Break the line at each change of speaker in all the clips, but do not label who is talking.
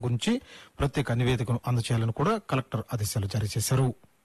గురించి ప్రత్యేక నివేదికను అందజేయాలని కూడా కలెక్టర్ ఆదేశాలు జారీ చేశారు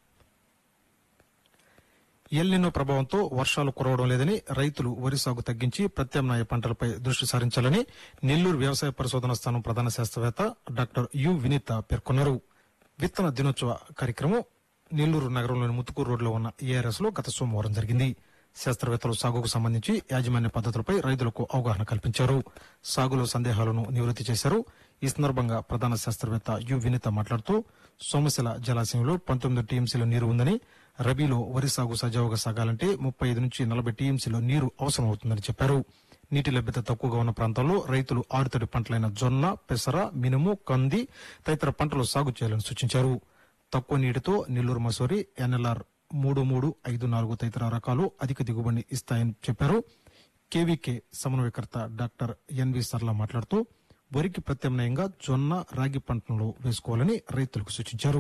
ఎల్నినో ప్రభావంతో వర్షాలు కురవడం లేదని రైతులు వరి సాగు తగ్గించి ప్రత్యామ్నాయ పంటలపై దృష్టి సారించాలని నెల్లూరు వ్యవసాయ పరిశోధన స్థానం ప్రధాన శాస్త్రవేత్త డాక్టర్ యు వినీత పేర్కొన్నారు విత్తన దినోత్సవ కార్యక్రమం నెల్లూరు నగరంలోని ముత్తుకూరు రోడ్లో ఉన్న ఏఆర్ఎస్ లో గత సోమవారం జరిగింది శాస్త్రవేత్తలు సాగుకు సంబంధించి యాజమాన్య పద్ధతులపై రైతులకు అవగాహన కల్పించారు సాగులో సందేహాలను నివృత్తి చేశారు ఈ సందర్భంగా ప్రధాన శాస్త్రవేత్త యు వినీత మాట్లాడుతూ సోమశిల జలాశయంలో పంతొమ్మిది టీఎంసీల నీరు ఉందని రబీలో వరి సాగు సజావుగా సాగాలంటే ముప్పై ఐదు నుంచి నలభై టీఎంసీల నీరు అవసరం అవుతుందని చెప్పారు నీటి లభ్యత తక్కువగా ఉన్న ప్రాంతాల్లో రైతులు ఆరుతడి పంటలైన జొన్న పెసర మినుము కంది తదితర పంటలు సాగు చేయాలని సూచించారు తక్కువ నీటితో నెల్లూరు మసూరి ఎన్ఎల్ఆర్ మూడు మూడు ఐదు నాలుగు తదితర రకాలు అధిక దిగుబడిని ఇస్తాయని చెప్పారు కేవీకే సమన్వయకర్త డాక్టర్ ఎన్వి సర్లా మాట్లాడుతూ వరికి ప్రత్యామ్నాయంగా జొన్న రాగి పంటలను వేసుకోవాలని రైతులకు సూచించారు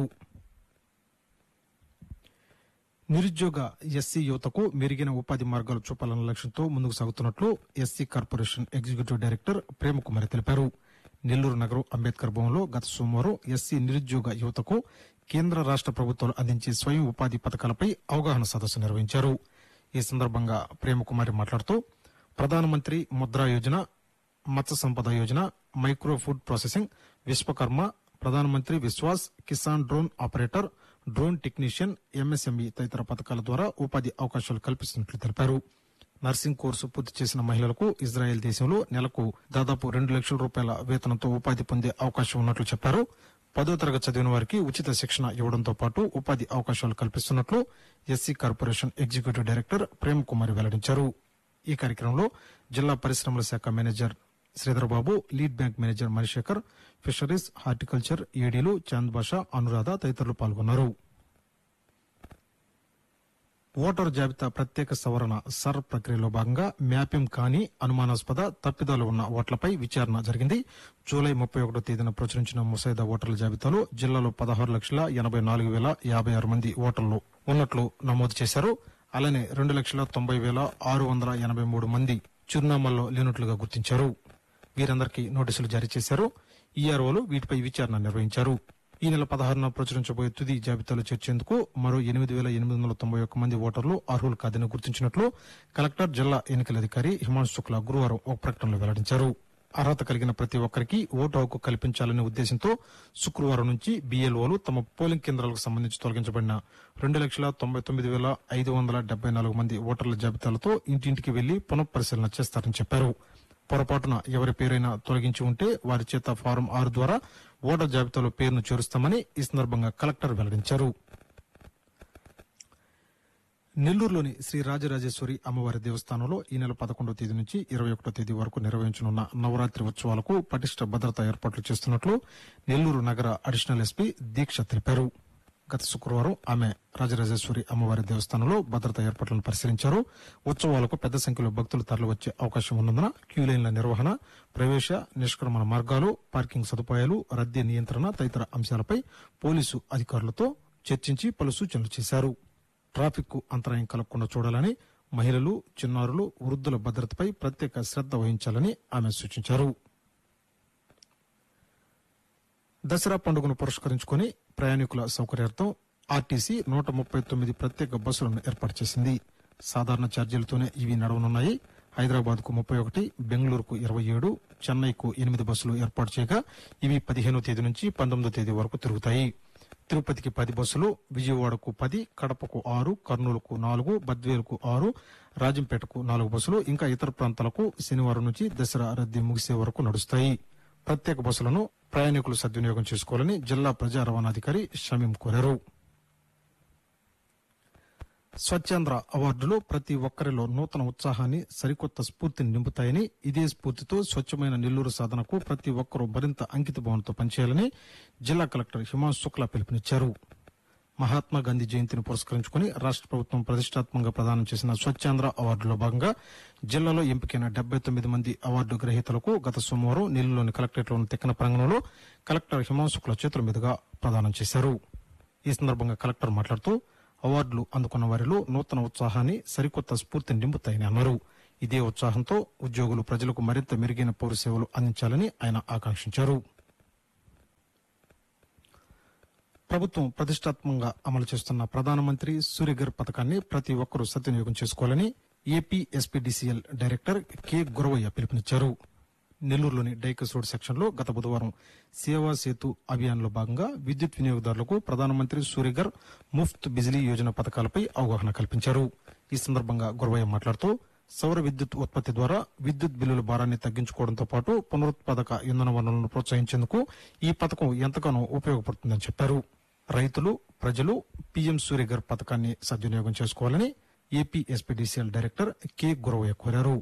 నిరుద్యోగ ఎస్సీ యువతకు మెరుగైన ఉపాధి మార్గాలు చూపాలన్న లక్ష్యంతో ముందుకు సాగుతున్నట్లు SC corporation executive director Premakumari తెలిపారు నెల్లూరు నగరం అంబేద్కర్ భవన్లో గత సోమవారం ఎస్సీ నిరుద్యోగ యువతకు కేంద్ర రాష్ట ప్రభుత్వాలు అందించే స్వయం ఉపాధి పథకాలపై అవగాహన సదస్సు నిర్వహించారు ఈ సందర్భంగా ప్రేమకుమారి మాట్లాడుతూ ప్రధానమంత్రి Mudra Yojana Matsya Sampada Yojana micro food processing Vishwakarma Pradhan Mantri Vishwas Kisan drone operator drone technician MSME తదితర పథకాల ద్వారా ఉపాధి అవకాశాలు కల్పిస్తున్నట్లు తెలిపారు నర్సింగ్ కోర్సు పూర్తి చేసిన మహిళలకు ఇజ్రాయెల్ దేశంలో నెలకు దాదాపు రెండు లక్షల రూపాయల వేతనంతో ఉపాధి పొందే అవకాశం ఉన్నట్లు చెప్పారు పదో తరగతి చదివిన వారికి ఉచిత శిక్షణ ఇవ్వడంతో పాటు ఉపాధి అవకాశాలు కల్పిస్తున్నట్లు SC corporation executive director Prem Kumari వెల్లడించారు ఈ కార్యక్రమంలో జిల్లా పరిశ్రమల శాఖ manager Sridhar Babu lead bank manager Manisekhar fisheries horticulture ఏడీలు చాంద్ బాషా అనురాధ తదితరులు పాల్గొన్నారు ఓటరు జాబితా ప్రత్యేక సవరణ సర్ ప్రక్రియలో భాగంగా మ్యాపింగ్ కాని అనుమానాస్పద తప్పిదాలు ఉన్న ఓట్లపై విచారణ జరిగింది జూలై ముప్పై ఒకటో తేదీన ప్రచురించిన ముసాయిదా ఓటర్ల జాబితాలో జిల్లాలో పదహారు లక్షల ఎనబై నాలుగు వేల యాభై ఆరు మంది ఓటర్లు ఉన్నట్లు నమోదు చేశారు అలానే రెండు లక్షల తొంభై వేల ఆరు వందల ఎనబై మూడు మంది చిరునామాల్లో లేనట్లుగా గుర్తించారు వీరందరికీ నోటీసులు జారీ చేశారు ఈఆర్ఓలు వీటిపై విచారణ నిర్వహించారు ఈ నెల పదహారున ప్రచురించబోయే తుది జాబితాలో చేర్చేందుకు మరో ఎనిమిది వేల ఎనిమిది వందల తొంభై ఒక్క మంది ఓటర్లు అర్హులు కాదని గుర్తించినట్లు కలెక్టర్ జిల్లా ఎన్నికల అధికారి హిమాంశు శుక్లా గురువారం ఒక ప్రకటనలో వెల్లడించారు అర్హత కలిగిన ప్రతి ఒక్కరికి ఓటు హక్కు కల్పించాలనే ఉద్దేశంతో శుక్రవారం నుంచి బీఎల్ఓలు తమ పోలింగ్ కేంద్రాలకు సంబంధించి తొలగించబడిన రెండు లక్షల తొంభై తొమ్మిది వేల ఐదు వందల డెబ్బై నాలుగు మంది ఓటర్ల జాబితాలతో ఇంటింటికి వెళ్లి పునఃపరిశీలన చేస్తారని చెప్పారు పొరపాటున ఎవరి పేరైనా తొలగించి ఉంటే వారి చేత ఫారం ఆరు ద్వారా ఓటర్ జాబితాలో పేరును చేరుస్తామని ఈ సందర్భంగా కలెక్టర్ వెల్లడించారు నెల్లూరులోని శ్రీ రాజరాజేశ్వరి అమ్మవారి దేవస్థానంలో ఈ నెల పదకొండవ తేదీ నుంచి ఇరవై ఒకటో తేదీ వరకు నిర్వహించనున్న నవరాత్రి ఉత్సవాలకు పటిష్ట భద్రతా ఏర్పాట్లు చేస్తున్నట్లు నెల్లూరు నగర అడిషనల్ ఎస్పీ దీక్ష తెలిపారు గత శుక్రవారం ఆమె రాజరాజేశ్వరి అమ్మవారి దేవస్థానంలో భద్రతా ఏర్పాట్లను పరిశీలించారు ఉత్సవాలకు పెద్ద సంఖ్యలో భక్తులు తరలివచ్చే అవకాశం ఉన్నందున క్యూలైన్ల నిర్వహణ ప్రవేశ నిష్క్రమణ మార్గాలు పార్కింగ్ సదుపాయాలు రద్దీ నియంత్రణ తదితర అంశాలపై పోలీసు అధికారులతో చర్చించి పలు సూచనలు చేశారు ట్రాఫిక్ కు అంతరాయం కలగకుండా చూడాలని మహిళలు చిన్నారులు వృద్ధుల భద్రతపై ప్రత్యేక శ్రద్ధ వహించాలని ఆమె సూచించారు దసరా పండుగను పురస్కరించుకుని ప్రయాణికుల సౌకర్యార్థం ఆర్టీసీ నూట ముప్పై తొమ్మిది ప్రత్యేక బస్సులను ఏర్పాటు చేసింది సాధారణ ఛార్జీలతోనే ఇవి నడవనున్నాయి హైదరాబాద్ కు ముప్పై ఒకటి బెంగళూరుకు ఇరవై ఏడు చెన్నైకు ఎనిమిది బస్సులు ఏర్పాటు చేయగా ఇవి పదిహేనో తేదీ నుంచి పంతొమ్మిదో తేదీ వరకు తిరుగుతాయి తిరుపతికి పది బస్సులు విజయవాడకు పది కడపకు ఆరు కర్నూలుకు నాలుగు బద్వేలుకు ఆరు రాజంపేటకు నాలుగు బస్సులు ఇంకా ఇతర ప్రాంతాలకు శనివారం నుంచి దసరా రద్దీ ముగిసే వరకు నడుస్తాయి ప్రత్యేక బస్సులను ప్రయాణికులు సద్వినియోగం చేసుకోవాలని జిల్లా ప్రజా రవాణాధికారి షమీం కోరారు స్వచ్ఛాంధ్ర అవార్డులు ప్రతి ఒక్కరిలో నూతన ఉత్సాహాన్ని సరికొత్త స్ఫూర్తిని నింపుతాయని ఇదే స్ఫూర్తితో స్వచ్ఛమైన నెల్లూరు సాధనకు ప్రతి ఒక్కరూ మరింత అంకిత భావంతో పనిచేయాలని జిల్లా కలెక్టర్ హిమాంశు శుక్లా పిలుపునిచ్చారు మహాత్మా గాంధీ జయంతిని పురస్కరించుకుని రాష్ట్ర ప్రభుత్వం ప్రతిష్టాత్మకంగా ప్రదానం చేసిన స్వచ్ఛాంధ్ర అవార్డులో భాగంగా జిల్లాలో ఎంపికైన డెబ్బై తొమ్మిది మంది అవార్డు గ్రహీతలకు గత సోమవారం నెల్లూరులోని కలెక్టరేట్లోని తిక్కన ప్రాంగణంలో కలెక్టర్ హిమాంశు శుక్లా చేతుల మీదుగా ప్రదానం చేశారు ఈ సందర్భంగా కలెక్టర్ మాట్లాడుతూ అవార్డులు అందుకున్న వారిలో నూతన ఉత్సాహాన్ని సరికొత్త స్ఫూర్తిని నింపుతాయని అన్నారు ఇదే ఉత్సాహంతో ఉద్యోగులు ప్రజలకు మరింత మెరుగైన పౌర సేవలు అందించాలని ఆయన ఆకాంక్షించారు ప్రభుత్వం ప్రతిష్టాత్మకంగా అమలు చేస్తున్న ప్రధానమంత్రి సూర్యఘర్ పథకాన్ని ప్రతి ఒక్కరూ సద్వినియోగం చేసుకోవాలని AP SPDCL director K Guravaiah పిలుపునిచ్చారు నెల్లూరులోని డైకస్ రోడ్ సెక్షన్లో గత బుధవారం సేవా సేతు అభియాన్లో భాగంగా విద్యుత్ వినియోగదారులకు ప్రధానమంత్రి సూర్యఘర్ ముఫ్త్ బిజిలీ యోజన పథకాలపై అవగాహన కల్పించారు ఈ సందర్భంగా గురవయ్య మాట్లాడుతూ సౌర విద్యుత్ ఉత్పత్తి ద్వారా విద్యుత్ బిల్లుల భారాన్ని తగ్గించుకోవడంతో పాటు పునరుత్పాదక ఇంధన వనరులను ప్రోత్సహించేందుకు ఈ పథకం ఎంతగానో ఉపయోగపడుతుందని చెప్పారు రైతులు ప్రజలు పీఎం సూర్యఘర్ పథకాన్ని సద్వినియోగం చేసుకోవాలని AP SPDCL director K Guravaiah కోరారు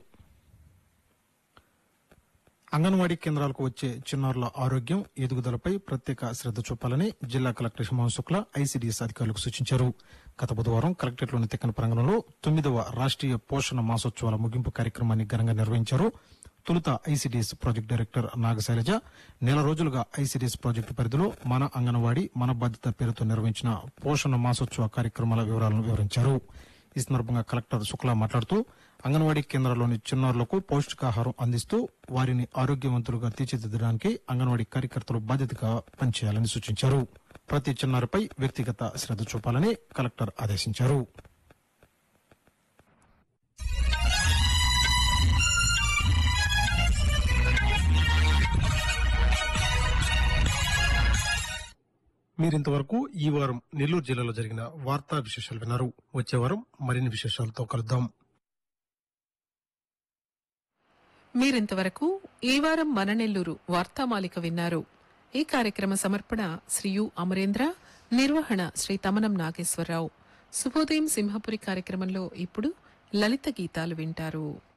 అంగన్వాడీ కేంద్రాలకు వచ్చే చిన్నారుల ఆరోగ్యం ఎదుగుదలపై ప్రత్యేక శ్రద్ధ చూపాలని జిల్లా కలెక్టర్ హిమాంశు శుక్లా ఐసీడీఎస్ అధికారులకు సూచించారు గత బుధవారం కలెక్టరేట్లోని తిక్కన ప్రాంగణంలో తొమ్మిదవ రాష్ట్రీయ పోషణ మాసోత్సవాల ముగింపు కార్యక్రమాన్ని ఘనంగా నిర్వహించారు తొలుత ఐసీడీఎస్ ప్రాజెక్టు డైరెక్టర్ నాగశైలజ నెల రోజులుగా ఐసీడీఎస్ ప్రాజెక్టు పరిధిలో మన అంగన్వాడీ మన బాధ్యత పేరుతో నిర్వహించిన పోషణ మాసోత్సవ కార్యక్రమాల వివరాలను వివరించారు ఈ సందర్భంగా కలెక్టర్ శుక్లా మాట్లాడుతూ అంగన్వాడీ కేంద్రాల్లోని చిన్నారులకు పౌష్టికాహారం అందిస్తూ వారిని ఆరోగ్యవంతులుగా తీర్చిదిద్దడానికి అంగన్వాడీ కార్యకర్తలు బాధ్యతగా పనిచేయాలని సూచించారు ప్రతి చిన్నారిపై వ్యక్తిగత శ్రద్ధ చూపాలని కలెక్టర్ ఆదేశించారు మీరింతవరకు ఈ వారం నెల్లూరు జిల్లాలో జరిగిన వార్తా విశేషాలు విన్నారు వచ్చే వారం మరిన్ని విశేషాలతో కలుద్దాం
మీరింతవరకు ఈ వారం మన నెల్లూరు వార్తామాలిక విన్నారు ఈ కార్యక్రమ సమర్పణ శ్రీ యు అమరేంద్ర నిర్వహణ శ్రీ తమనం నాగేశ్వరరావు శుభోదయం సింహపురి కార్యక్రమంలో ఇప్పుడు లలిత గీతాలు వింటారు